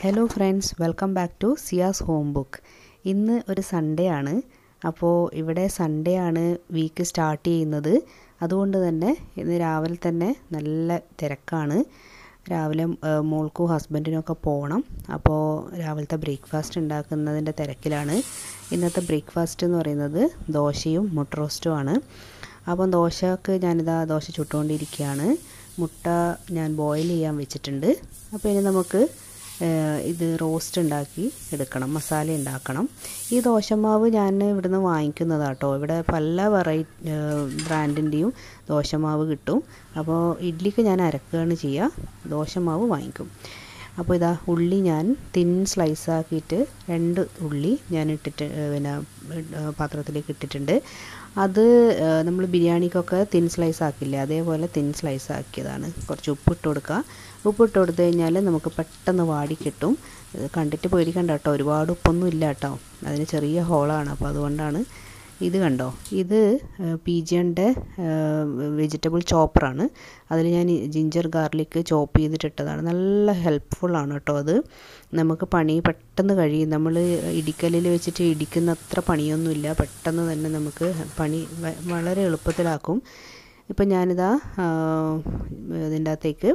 hello friends welcome back to Siya's home book ഇന്ന് ഒരു Sunday ആണ് അപ്പോൾ ഇവിടെ സൺഡേ ആണ് വീക്ക് സ്റ്റാർട്ട് ചെയ്യുന്നത് അതുകൊണ്ട് തന്നെ ഇന്ന് രാവിലെ തന്നെ നല്ല തിരക്കാണ് രാവിലെ ഏഹ്, മോൾക്കും ഹസ്ബൻഡിനും ഒക്കെ പോകണം അപ്പോൾ രാവിലത്തെ ബ്രേക്ക്ഫാസ്റ്റ് ഉണ്ടാക്കുന്നതിൻ്റെ തിരക്കിലാണ് ഇന്നത്തെ ബ്രേക്ക്ഫാസ്റ്റ് എന്ന് പറയുന്നത് ദോശയും മുട്ട റോസ്റ്റും ആണ് അപ്പം ദോശക്ക് ഞാനിതാ ദോശ ചുട്ടുകൊണ്ടിരിക്കുകയാണ് മുട്ട ഞാൻ ബോയിൽ ചെയ്യാൻ വെച്ചിട്ടുണ്ട് അപ്പോൾ ഇനി നമുക്ക് ഏഹ്, ഇത് റോസ്റ്റ് ഉണ്ടാക്കി എടുക്കണം മസാല ഉണ്ടാക്കണം ഈ ദോശമാവ് ഞാൻ ഇവിടുന്ന് വാങ്ങിക്കുന്നതാട്ടോ ഇവിടെ പല വെറൈറ്റി ബ്രാൻഡിൻ്റെയും ദോശമാവ് കിട്ടും അപ്പോൾ ഇഡ്ഡലിക്ക് ഞാൻ അരക്കുകയാണ് ചെയ്യുക ദോശമാവ് വാങ്ങിക്കും അപ്പോൾ ഇതാ ഉള്ളി ഞാൻ തിൻ സ്ലൈസ് ആക്കിയിട്ട് രണ്ട് ഉള്ളി ഞാൻ ഇട്ടിട്ട് ഏഹ്, പിന്നെ ഏഹ്, പാത്രത്തിലേക്ക് ഇട്ടിട്ടുണ്ട് അത് നമ്മൾ ബിരിയാണിക്കൊക്കെ തിൻ സ്ലൈസ് ആക്കില്ലേ അതേപോലെ തിൻ സ്ലൈസ് ആക്കിയതാണ് കുറച്ച് ഉപ്പിട്ട് കൊടുക്കുക ഉപ്പിട്ട് കൊടുത്തു കഴിഞ്ഞാൽ നമുക്ക് പെട്ടെന്ന് വാടി കിട്ടും ഇത് കണ്ടിട്ട് പേടിക്കണ്ട കേട്ടോ ഒരുപാട് ഉപ്പൊന്നും ഇല്ല കേട്ടോ അതിന് ചെറിയ ഹോളാണ് അപ്പോൾ അതുകൊണ്ടാണ് ഇത് കണ്ടോ ഇത് പീജിയൻ്റെ വെജിറ്റബിൾ ചോപ്പറാണ് അതിൽ ഞാൻ ജിഞ്ചർ ഗാർലിക് ചോപ്പ് ചെയ്തിട്ടിട്ടതാണ് നല്ല ഹെൽപ്ഫുള്ളാണ് കേട്ടോ അത് നമുക്ക് പണി പെട്ടെന്ന് കഴിയും നമ്മൾ ഇടിക്കലിൽ വെച്ചിട്ട് ഇടിക്കുന്ന അത്ര പണിയൊന്നുമില്ല പെട്ടെന്ന് തന്നെ നമുക്ക് പണി വ- വളരെ എളുപ്പത്തിലാക്കും ഇപ്പം ഞാനിതാ ആ, ഇതിൻ്റെ അകത്തേക്ക്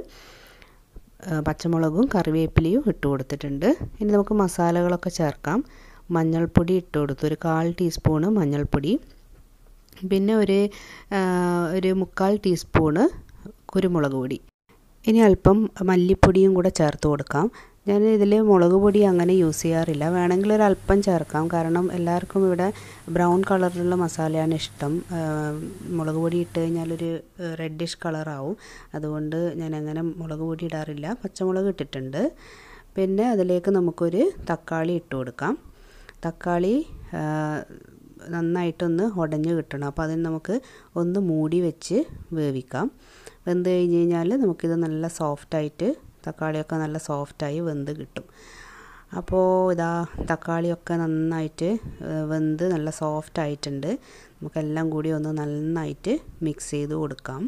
ആ, പച്ചമുളകും കറിവേപ്പിലയും ഇട്ട് കൊടുത്തിട്ടുണ്ട് ഇനി നമുക്ക് മസാലകളൊക്കെ ചേർക്കാം മഞ്ഞൾപ്പൊടി ഇട്ട് കൊടുത്തു ഒരു കാൽ ടീസ്പൂണ് മഞ്ഞൾപ്പൊടി പിന്നെ ഒരു ആ, ഒരു മുക്കാൽ ടീസ്പൂണ് കുരുമുളക് പൊടി ഇനി അല്പം മല്ലിപ്പൊടിയും കൂടെ ചേർത്ത് കൊടുക്കാം ഞാൻ ഇതിൽ മുളക് പൊടി അങ്ങനെ യൂസ് ചെയ്യാറില്ല വേണമെങ്കിൽ ഒരു അല്പം ചേർക്കാം കാരണം എല്ലാവർക്കും ഇവിടെ ബ്രൗൺ കളറിലുള്ള മസാലയാണ് ഇഷ്ടം ആ, മുളക് പൊടി ഇട്ട് കഴിഞ്ഞാലൊരു റെഡിഷ് കളറാവും അതുകൊണ്ട് ഞാൻ അങ്ങനെ മുളക് പൊടി ഇടാറില്ല പച്ചമുളക് ഇട്ടിട്ടുണ്ട് പിന്നെ അതിലേക്ക് നമുക്കൊരു തക്കാളി ഇട്ട് കൊടുക്കാം തക്കാളി ആ, നന്നായിട്ടൊന്ന് ഉടഞ്ഞ് കിട്ടണം അപ്പോൾ അതിന് നമുക്ക് ഒന്ന് മൂടി വെച്ച് വേവിക്കാം വെന്ത് കഴിഞ്ഞ് കഴിഞ്ഞാൽ നമുക്കിത് നല്ല സോഫ്റ്റായിട്ട് തക്കാളിയൊക്കെ നല്ല സോഫ്റ്റായി വെന്ത് കിട്ടും അപ്പോൾ ഇതാ തക്കാളിയൊക്കെ നന്നായിട്ട് ഏഹ്, വെന്ത് നല്ല സോഫ്റ്റ് ആയിട്ടുണ്ട് നമുക്കെല്ലാം കൂടി ഒന്ന് നന്നായിട്ട് മിക്സ് ചെയ്ത് കൊടുക്കാം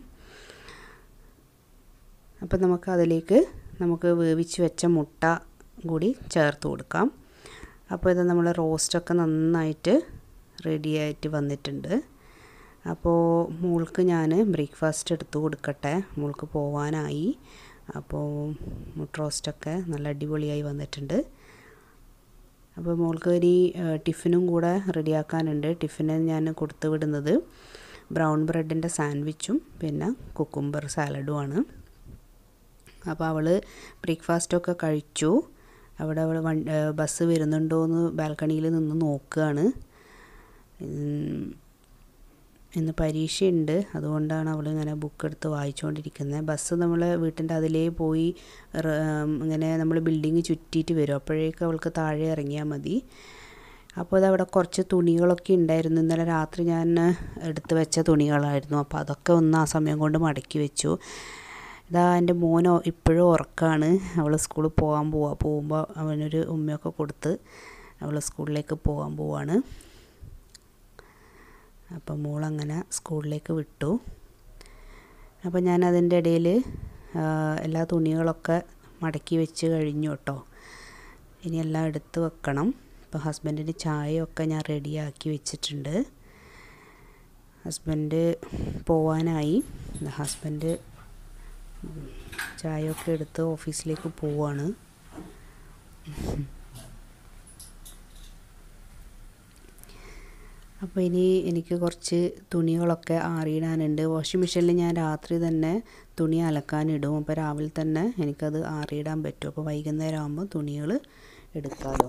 അപ്പോൾ നമുക്ക് അതിലേക്ക് നമുക്ക് വേവിച്ച് വെച്ച മുട്ട കൂടി ചേർത്ത് കൊടുക്കാം അപ്പോൾ ഇത് നമ്മൾ റോസ്റ്റൊക്കെ നന്നായിട്ട് റെഡിയായിട്ട് വന്നിട്ടുണ്ട് അപ്പോൾ മോൾക്ക് ഞാൻ ബ്രേക്ക്ഫാസ്റ്റ് എടുത്തു കൊടുക്കട്ടെ മോൾക്ക് പോവാനായി അപ്പോൾ മുട്ട റോസ്റ്റൊക്കെ നല്ല അടിപൊളിയായി വന്നിട്ടുണ്ട് അപ്പോൾ മോൾക്ക് ഇനി ഏഹ്, ടിഫിനും കൂടെ റെഡിയാക്കാനുണ്ട് ടിഫിന് ഞാൻ കൊടുത്തു വിടുന്നത് ബ്രൗൺ ബ്രെഡിൻ്റെ സാൻഡ്വിച്ചും പിന്നെ കുക്കുംബർ സാലഡുമാണ് അപ്പോൾ അവൾ ബ്രേക്ക്ഫാസ്റ്റൊക്കെ കഴിച്ചു അവിടെ അവൾ വൺ ഏഹ് ബസ് വരുന്നുണ്ടോ എന്ന് ബാൽക്കണിയിൽ നിന്ന് നോക്കുകയാണ് ഉം, ഇന്ന് പരീക്ഷയുണ്ട് അതുകൊണ്ടാണ് അവൾ ഇങ്ങനെ ബുക്ക് എടുത്ത് വായിച്ചുകൊണ്ടിരിക്കുന്നത് ബസ് നമ്മൾ വീട്ടിൻ്റെ അതിലേ പോയി റ- ഉം, ഇങ്ങനെ നമ്മൾ ബിൽഡിങ് ചുറ്റിയിട്ട് വരും അപ്പോഴേക്കും അവൾക്ക് താഴെ ഇറങ്ങിയാൽ മതി അപ്പോൾ അതവിടെ കുറച്ച് തുണികളൊക്കെ ഉണ്ടായിരുന്നു ഇന്നലെ രാത്രി ഞാൻ എടുത്ത് വെച്ച തുണികളായിരുന്നു അപ്പോൾ അതൊക്കെ ഒന്ന് ആ സമയം കൊണ്ട് മടക്കി വെച്ചു ഇതാ എൻ്റെ മോനോ ഇപ്പോഴും ഉറക്കമാണ് അവൾ സ്കൂളിൽ പോകാൻ പോവാ പോകുമ്പോൾ അവനൊരു ഉമ്മയൊക്കെ കൊടുത്ത് അവൾ സ്കൂളിലേക്ക് പോകാൻ പോവാണ് അപ്പം മോളങ്ങനെ സ്കൂളിലേക്ക് വിട്ടു അപ്പം ഞാൻ അതിൻ്റെ ഇടയിൽ എല്ലാ തുണികളൊക്കെ മടക്കി വെച്ച് കഴിഞ്ഞു കേട്ടോ ഇനി എല്ലാം എടുത്ത് വെക്കണം ഇപ്പോൾ ഹസ്ബൻഡിന് ചായയൊക്കെ ഞാൻ റെഡിയാക്കി വെച്ചിട്ടുണ്ട് ഹസ്ബൻഡ് പോവാനായി ഹസ്ബൻഡ് ചായയൊക്കെ എടുത്ത് ഓഫീസിലേക്ക് പോവാണ് അപ്പോൾ ഇനി എനിക്ക് കുറച്ച് തുണികളൊക്കെ ആറിയിടാനുണ്ട് വാഷിംഗ് മെഷീനിൽ ഞാൻ രാത്രി തന്നെ തുണി അലക്കാനിടും അപ്പോൾ രാവിലെ തന്നെ എനിക്കത് ആറിയിടാൻ പറ്റും അപ്പോൾ വൈകുന്നേരം ആകുമ്പോൾ തുണികൾ എടുക്കാമല്ലോ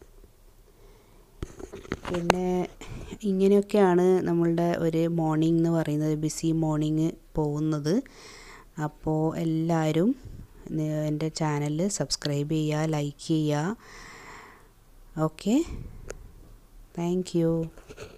പിന്നെ ഇങ്ങനെയൊക്കെയാണ് നമ്മളുടെ ഒരു മോർണിംഗ് എന്ന് പറയുന്നത് ബിസി മോർണിംഗ് പോകുന്നത് അപ്പോൾ എല്ലാവരും നി- എൻ്റെ ചാനൽ സബ്സ്ക്രൈബ് ചെയ്യുക ലൈക്ക് ചെയ്യുക ഓക്കെ താങ്ക് യു